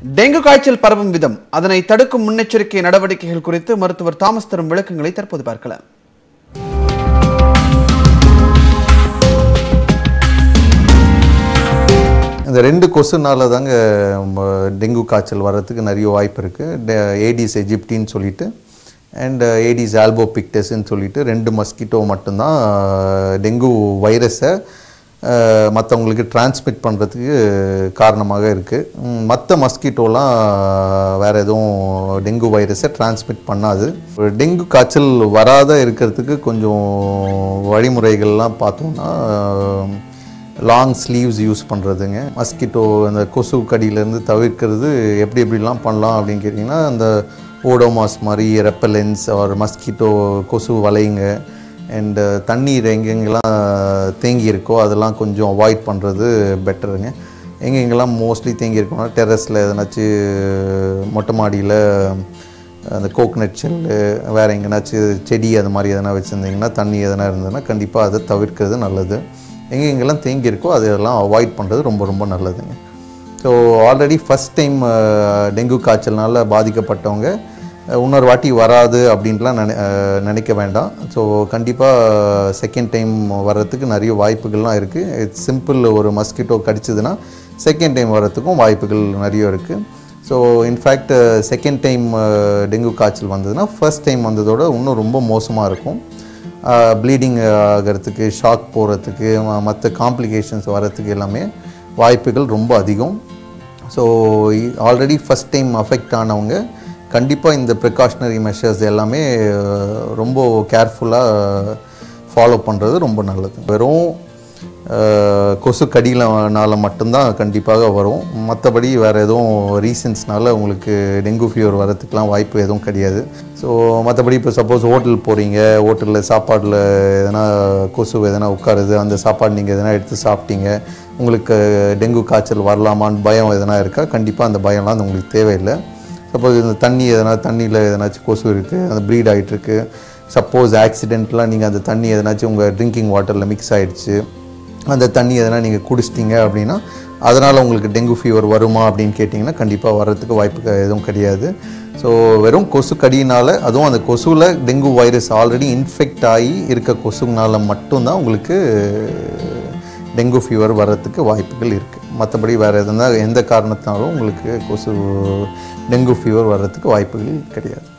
dengue காய்ச்சல் பரவும் விதம் அதனை தடுக்கும் முன்னெச்சரிக்கை நடவடிக்கைகள் குறித்து மருத்துவர் தாமஸ் தரும் விளக்கங்களை தற்போது பார்க்கலாம் இந்த ரெண்டு கொசுனால தாங்க ம, டெங்கு காய்ச்சல் வர்றதுக்கு நிறைய வாய்ப்பு இருக்குது ஏடிஸ் எஜிப்டின்னு சொல்லிட்டு அண்ட் ஏடிஸ் ஆல்போபிக்டஸ்ன்னு சொல்லிட்டு ரெண்டு மஸ்கிட்டோ மட்டும்தான் டெங்கு வைரஸை மற்றவங்களுக்கு டிரான்ஸ்மிட் பண்ணுறதுக்கு காரணமாக இருக்குது மற்ற மஸ்கிட்டோலாம் வேறு எதுவும் டெங்கு வைரஸை டிரான்ஸ்மிட் பண்ணாது டெங்கு காய்ச்சல் வராத இருக்கிறதுக்கு கொஞ்சம் வழிமுறைகள்லாம் பார்த்தோம்னா லாங் ஸ்லீவ்ஸ் யூஸ் பண்ணுறதுங்க மஸ்கிட்டோ அந்த கொசு கடியிலேருந்து தவிர்க்கிறது எப்படி எப்படிலாம் பண்ணலாம் அப்படின்னு கேட்டிங்கன்னா அந்த ஓடோமாஸ் மாதிரி ரெப்பலன்ஸ் ஒரு மஸ்கிட்டோ கொசு வலைங்க அண்டு தண்ணீர் எங்கெங்கெல்லாம் தேங்கி இருக்கோ அதெல்லாம் கொஞ்சம் அவாய்ட் பண்ணுறது பெட்டருங்க எங்கெங்கெல்லாம் மோஸ்ட்லி தேங்கி இருக்கோம்னா டெரஸில் எதனாச்சும் மொட்டை மாடியில் அந்த கோக்னட் ஷெல்லு வேறு எங்கேனாச்சும் செடி அது மாதிரி எதனா வச்சுருந்தீங்கன்னா தண்ணி எதனா இருந்ததுன்னா கண்டிப்பாக அதை தவிர்க்கிறது நல்லது எங்கே எங்கெல்லாம் தேங்கி இருக்கோ அதெல்லாம் அவாய்ட் பண்ணுறது ரொம்ப ரொம்ப நல்லதுங்க so already first time dengue காய்ச்சல்னால பாதிக்கப்பட்டவங்க அஹ், இன்னொரு வாட்டி வராது அப்படின்ட்டுலாம் நினை அஹ், நினைக்க வேண்டாம் ஸோ கண்டிப்பாக செகண்ட் டைம் வர்றதுக்கு நிறைய வாய்ப்புகள்லாம் இருக்குது இட்ஸ் சிம்பிள் ஒரு மஸ்கிட்டோ கடிச்சதுன்னா செகண்ட் டைம் வர்றதுக்கும் வாய்ப்புகள் நிறைய இருக்குது so in fact second time dengue காய்ச்சல் வந்ததுன்னா ஃபர்ஸ்ட் டைம் வந்ததோட இன்னும் ரொம்ப மோசமாக இருக்கும் ப்ளீடிங் ஆகிறதுக்கு ஷாக் போகிறதுக்கு மற்ற காம்ப்ளிகேஷன்ஸ் வர்றதுக்கு எல்லாமே வாய்ப்புகள் ரொம்ப அதிகம் so already first time affect ஆனவங்க கண்டிப்பாக இந்த ப்ரிகாஷனரி மெஷர்ஸ் எல்லாமே அஹ், ரொம்ப கேர்ஃபுல்லாக ஃபாலோ பண்ணுறது ரொம்ப நல்லது வெறும் அஹ், கொசு கடியிலனால மட்டும்தான் கண்டிப்பாக வரும் மற்றபடி வேறு எதுவும் ரீசன்ஸ்னால உங்களுக்கு டெங்கு ஃபீவர் வரதுக்கெலாம் வாய்ப்பு எதுவும் கிடையாது ஸோ மற்றபடி இப்போ சப்போஸ் ஹோட்டல் போகிறீங்க ஹோட்டலில் சாப்பாடில் எதனா கொசு எதனா உட்காருது அந்த சாப்பாடு நீங்கள் எதனா எடுத்து சாப்பிட்டீங்க உங்களுக்கு டெங்கு காய்ச்சல் வரலாமான்னு பயம் எதனா இருக்கா கண்டிப்பாக அந்த பயம்லாம் அது உங்களுக்கு தேவையில்லை சப்போஸ் இந்த தண்ணி எதனா தண்ணியில் எதனாச்சும் கொசு இருக்குது அந்த ப்ரீட் ஆகிட்டுருக்கு சப்போஸ் ஆக்சிடென்ட்லாம் நீங்கள் அந்த தண்ணி எதனாச்சும் உங்கள் ட்ரிங்கிங் வாட்டரில் மிக்ஸ் ஆகிடுச்சு அந்த தண்ணி எதனா நீங்கள் குடிச்சிட்டீங்க அப்படின்னா அதனால் உங்களுக்கு டெங்கு ஃபீவர் வருமா அப்படின்னு கேட்டிங்கன்னா கண்டிப்பாக வர்றதுக்கு வாய்ப்பு க- எதுவும் கிடையாது ஸோ வெறும் கொசு கடியினால் அதுவும் அந்த கொசுவில் டெங்கு வைரஸ் ஆல்ரெடி இன்ஃபெக்ட் ஆகி இருக்க கொசுனால மட்டும்தான் உங்களுக்கு டெங்கு ஃபீவர் வர்றதுக்கு வாய்ப்புகள் இருக்குது மற்றபடி வேறு எதுனா எந்த காரணத்தினாலும் உங்களுக்கு கொசு டெங்கு ஃபீவர் வர்றதுக்கு வாய்ப்புகள் கிடையாது